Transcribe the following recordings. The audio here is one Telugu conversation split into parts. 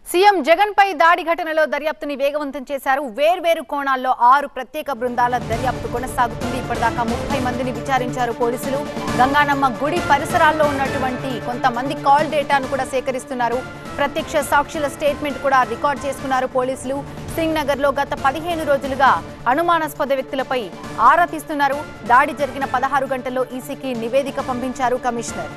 సీఎం జగన్ పై దాడి ఘటనలో దర్యాప్తుని వేగవంతం చేశారు వేర్వేరు కోణాల్లో ఆరు ప్రత్యేక బృందాల దర్యాప్తు కొనసాగుతుంది ఇప్పటిదాకా ముప్పై మందిని విచారించారు పోలీసులు గంగానమ్మ గుడి పరిసరాల్లో ఉన్నటువంటి కొంతమంది కాల్ డేటాను కూడా సేకరిస్తున్నారు ప్రత్యక్ష సాక్షుల స్టేట్మెంట్ కూడా రికార్డ్ చేసుకున్నారు పోలీసులు సింగ్ నగర్ లో గత పదిహేను రోజులుగా అనుమానాస్పద వ్యక్తులపై ఆరా తీస్తున్నారు దాడి జరిగిన పదహారు గంటల్లో ఈసీకి నివేదిక పంపించారు కమిషనర్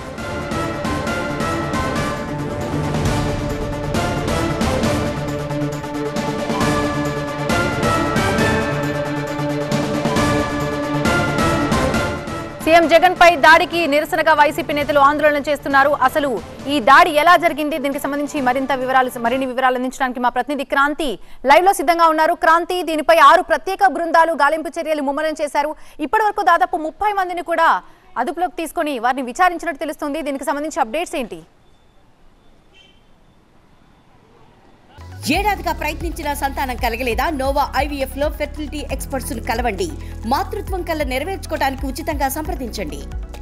సీఎం జగన్ పై దాడికి నిరసనగా వైసీపీ నేతలు ఆందోళన చేస్తున్నారు అసలు ఈ దాడి ఎలా జరిగింది దీనికి సంబంధించి మరింత వివరాలు మరిన్ని వివరాలు అందించడానికి మా ప్రతినిధి క్రాంతి లైవ్ లో సిద్ధంగా ఉన్నారు క్రాంతి దీనిపై ఆరు ప్రత్యేక బృందాలు గాలింపు చర్యలు ముమ్మరం చేశారు ఇప్పటి వరకు దాదాపు ముప్పై మందిని కూడా అదుపులోకి తీసుకొని వారిని విచారించినట్టు తెలుస్తుంది దీనికి సంబంధించి అప్డేట్స్ ఏంటి ఏడాదిగా ప్రయత్నించిన సంతానం కలగలేదా నోవా ఐవీఎఫ్ లో ఫెర్టిలిటీ ఎక్స్పర్ట్స్ ను కలవండి మాతృత్వం కల్లా నెరవేర్చుకోవడానికి ఉచితంగా సంప్రదించండి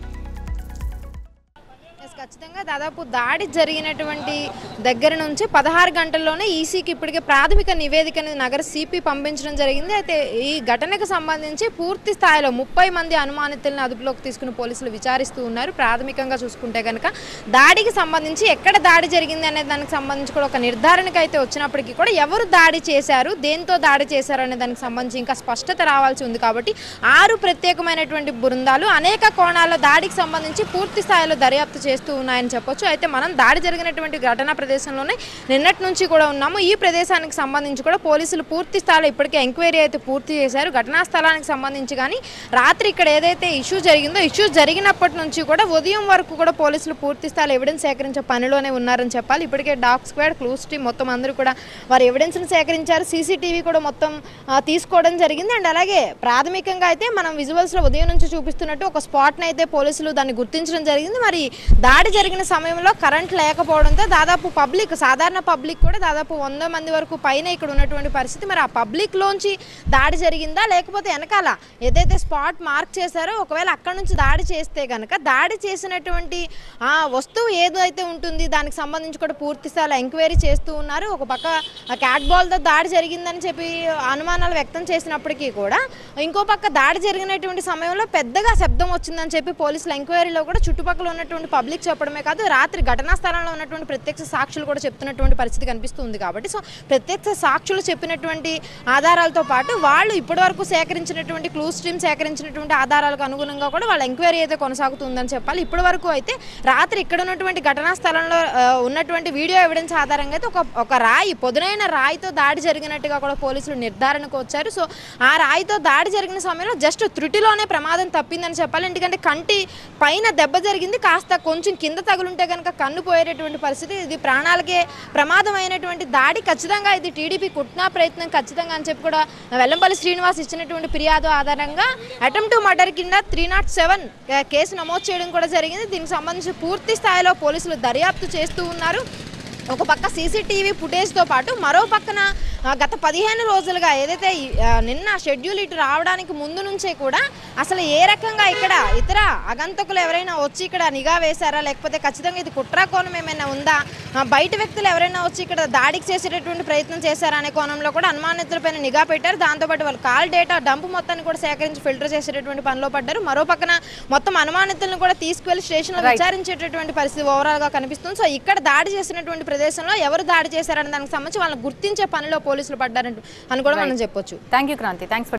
ఎస్, ఖచ్చితంగా దాదాపు దాడి జరిగినటువంటి దగ్గర నుంచి పదహారు గంటల్లోనే ఈసీకి ఇప్పటికే ప్రాథమిక నివేదికని నగర సిపి పంపించడం జరిగింది అయితే ఈ ఘటనకు సంబంధించి పూర్తి స్థాయిలో ముప్పై మంది అనుమానితులను అదుపులోకి తీసుకుని పోలీసులు విచారిస్తూ ఉన్నారు ప్రాథమికంగా చూసుకుంటే కనుక దాడికి సంబంధించి ఎక్కడ దాడి జరిగింది అనే దానికి సంబంధించి కూడా ఒక నిర్ధారణకు అయితే వచ్చినప్పటికీ కూడా ఎవరు దాడి చేశారు దేంతో దాడి చేశారు అనే దానికి సంబంధించి ఇంకా స్పష్టత రావాల్సి ఉంది కాబట్టి ఆరు ప్రత్యేకమైనటువంటి బృందాలు అనేక కోణాల్లో దాడికి సంబంధించి పూర్తి స్థాయిలో దర్యాప్తు చేస్తూ ఉన్నాయని చెప్పొచ్చు అయితే మనం దాడి జరిగినటువంటి ఘటనా ప్రదేశంలోనే నిన్నటి నుంచి కూడా ఉన్నాము ఈ ప్రదేశానికి సంబంధించి కూడా పోలీసులు పూర్తి స్థాయిలో ఇప్పటికే ఎంక్వైరీ అయితే పూర్తి చేశారు ఘటనా స్థలానికి సంబంధించి కానీ రాత్రి ఇక్కడ ఏదైతే ఇష్యూ జరిగిందో ఇష్యూ జరిగినప్పటి నుంచి కూడా ఉదయం వరకు కూడా పోలీసులు పూర్తి స్థాయిలో ఎవిడెన్స్ సేకరించే పనిలోనే ఉన్నారని చెప్పాలి ఇప్పటికే డాగ్ స్క్వాడ్ క్లూస్ టీమ్ మొత్తం అందరూ కూడా వారి ఎవిడెన్స్ని సేకరించారు సీసీటీవీ కూడా మొత్తం ఆ, తీసుకోవడం జరిగింది అండ్ అలాగే ప్రాథమికంగా అయితే మనం విజువల్స్లో ఉదయం నుంచి చూపిస్తున్నట్టు ఒక స్పాట్ని అయితే పోలీసులు దాన్ని గుర్తించడం జరిగింది మరి దాడి జరిగిన సమయంలో కరెంట్ లేకపోవడంతో దాదాపు పబ్లిక్ సాధారణ పబ్లిక్ కూడా దాదాపు వంద మంది వరకు పైన ఇక్కడ ఉన్నటువంటి పరిస్థితి మరి ఆ పబ్లిక్లోంచి దాడి జరిగిందా లేకపోతే వెనకాల ఏదైతే స్పాట్ మార్క్ చేశారో ఒకవేళ అక్కడ నుంచి దాడి చేస్తే కనుక దాడి చేసినటువంటి ఆ వస్తువు ఏదైతే ఉంటుంది దానికి సంబంధించి కూడా పూర్తి స్థాయిలో ఎంక్వైరీ చేస్తూ ఉన్నారు ఒక పక్క ఆ క్యాట్ బాల్తో దాడి జరిగిందని చెప్పి అనుమానాలు వ్యక్తం చేసినప్పటికీ కూడా ఇంకో పక్క దాడి జరిగినటువంటి సమయంలో పెద్దగా శబ్దం వచ్చిందని చెప్పి పోలీసుల ఎంక్వైరీలో కూడా చుట్టుపక్కల ఉన్నటువంటి పబ్లిక్ చెప్పడమే కాదు రాత్రి ఘటనా స్థలంలో ఉన్నటువంటి ప్రత్యక్ష సాక్షులు కూడా చెప్తున్నటువంటి పరిస్థితి కనిపిస్తుంది కాబట్టి సో ప్రత్యక్ష సాక్షులు చెప్పినటువంటి ఆధారాలతో పాటు వాళ్ళు ఇప్పటివరకు సేకరించినటువంటి క్లూ స్ట్రీమ్ సేకరించినటువంటి ఆధారాలకు అనుగుణంగా కూడా వాళ్ళ ఎంక్వైరీ అయితే కొనసాగుతుందని చెప్పాలి ఇప్పటి వరకు అయితే రాత్రి ఇక్కడ ఉన్నటువంటి ఘటనా స్థలంలో ఆ, ఉన్నటువంటి వీడియో ఎవిడెన్స్ ఆధారంగా అయితే ఒక ఒక రాయి పొదునైన రాయితో దాడి జరిగినట్టుగా కూడా పోలీసులు నిర్ధారణకు వచ్చారు సో ఆ రాయితో దాడి జరిగిన సమయంలో జస్ట్ త్రుటిలోనే ప్రమాదం తప్పిందని చెప్పాలి ఎందుకంటే కంటి పైన దెబ్బ జరిగింది కాస్త కొంచెం కింద తగులుంటే కనుక కన్ను పోయేటటువంటి పరిస్థితి ఇది ప్రాణాలకే ప్రమాదం అయినటువంటి దాడి ఖచ్చితంగా ఇది టీడీపీ కుట్నా ప్రయత్నం ఖచ్చితంగా అని చెప్పి కూడా వెల్లంపల్లి శ్రీనివాస్ ఇచ్చినటువంటి ఫిర్యాదు ఆధారంగా అటెంప్ట్ టు మర్డర్ కింద త్రీ నాట్ సెవెన్ కేసు నమోదు చేయడం కూడా జరిగింది దీనికి సంబంధించి పూర్తి స్థాయిలో పోలీసులు దర్యాప్తు చేస్తూ ఉన్నారు ఒక పక్క సీసీటీవీ ఫుటేజ్తో పాటు మరో పక్కన ఆ, గత పదిహేను రోజులుగా ఏదైతే ఈ, ఆ, నిన్న షెడ్యూల్ ఇటు రావడానికి ముందు నుంచే కూడా అసలు ఏ రకంగా ఇక్కడ ఇతర అగంతకులు ఎవరైనా వచ్చి ఇక్కడ నిఘా వేశారా లేకపోతే ఖచ్చితంగా ఇది కుట్రా కోణం ఏమైనా ఉందా ఆ, బయట వ్యక్తులు ఎవరైనా వచ్చి ఇక్కడ దాడికి చేసేటటువంటి ప్రయత్నం చేశారా అనే కోణంలో కూడా అనుమానితులపైన నిఘా పెట్టారు దాంతోపాటు వాళ్ళు కాల్ డేటా డంప్ మొత్తాన్ని కూడా సేకరించి ఫిల్టర్ చేసేటటువంటి పనిలో పడ్డారు మరో పక్కన మొత్తం అనుమానితులను కూడా తీసుకువెళ్లి స్టేషన్లో Right. విచారించేటటువంటి పరిస్థితి ఓవరాల్ గా కనిపిస్తుంది సో ఇక్కడ దాడి చేసినటువంటి ప్రదేశంలో ఎవరు దాడి చేశారనే దానికి సంబంధించి వాళ్ళని గుర్తించే పనిలో పోలీసులు పడ్డారంటూ అని కూడా మనం చెప్పొచ్చు థ్యాంక్ యూ క్రాంతి థ్యాంక్స్